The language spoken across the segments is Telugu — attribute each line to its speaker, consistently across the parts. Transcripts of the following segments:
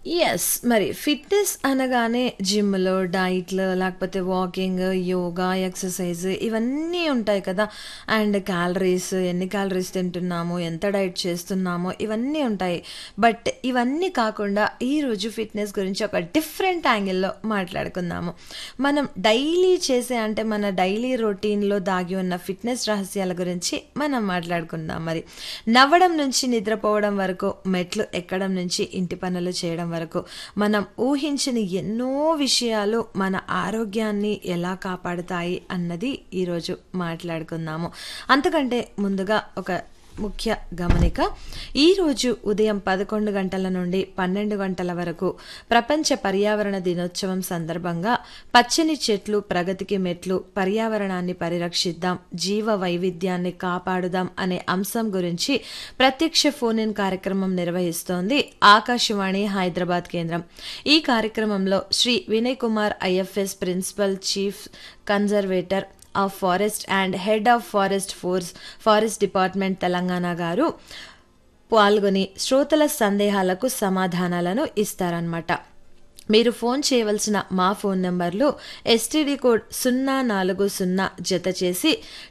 Speaker 1: యెస్. మరి ఫిట్‌నెస్ అనగానే జిమ్‌లో, డైట్‌లు లేకపోతే వాకింగ్, యోగా, ఎక్సర్‌సైజ్ ఇవన్నీ ఉంటాయి కదా! అండ్ క్యాలరీస్ ఎన్ని క్యాలరీస్ తింటున్నాము, ఎంత డైట్ చేస్తున్నామో ఇవన్నీ ఉంటాయి. బట్ ఇవన్నీ కాకుండా ఈరోజు ఫిట్‌నెస్ గురించి ఒక డిఫరెంట్ యాంగిల్‌లో మాట్లాడుకుందాము. మనం డైలీ చేసే అంటే మన డైలీ రొటీన్‌లో దాగి ఉన్న ఫిట్‌నెస్ రహస్యాల గురించి మనం మాట్లాడుకుందాం మరి. నవ్వడం నుంచి నిద్రపోవడం వరకు, మెట్లు ఎక్కడం నుంచి ఇంటి పనులు చేయడం వరకు మనం ఊహించని ఎన్నో విషయాలు మన ఆరోగ్యాన్ని ఎలా కాపాడుతాయి అన్నది ఈరోజు మాట్లాడుకుందాము. అంతకంటే ముందుగా ఒక ముఖ్య గమనిక. ఈరోజు ఉదయం 11 గంటల నుండి 12 గంటల వరకు ప్రపంచ పర్యావరణ దినోత్సవం సందర్భంగా పచ్చని చెట్లు ప్రగతికి మెట్లు, పర్యావరణాన్ని పరిరక్షిద్దాం, జీవ వైవిధ్యాన్ని కాపాడుదాం అనే అంశం గురించి ప్రత్యక్ష ఫోన్ ఇన్ కార్యక్రమం నిర్వహిస్తోంది ఆకాశవాణి హైదరాబాద్ కేంద్రం. ఈ కార్యక్రమంలో Shri Vinay Kumar IFS principal chief conservator of forest and head of forest force forest department Telangana గారు పాల్గొని శ్రోతల సందేహాలకు సమాధానాలను ఇస్తారన్నమాట. మీరు ఫోన్ చేయవలసిన మా ఫోన్ నంబర్లు ఎస్టీడీ కోడ్ 040 జత చేసి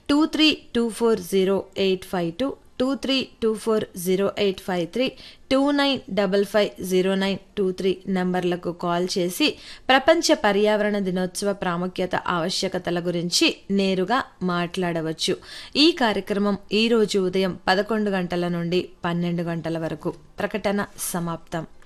Speaker 1: 23240852, 23240853, 29550923 నంబర్లకు కాల్ చేసి ప్రపంచ పర్యావరణ దినోత్సవ ప్రాముఖ్యత, ఆవశ్యకతల గురించి నేరుగా మాట్లాడవచ్చు. ఈ కార్యక్రమం ఈరోజు ఉదయం 11 గంటల నుండి 12 గంటల వరకు. ప్రకటన సమాప్తం.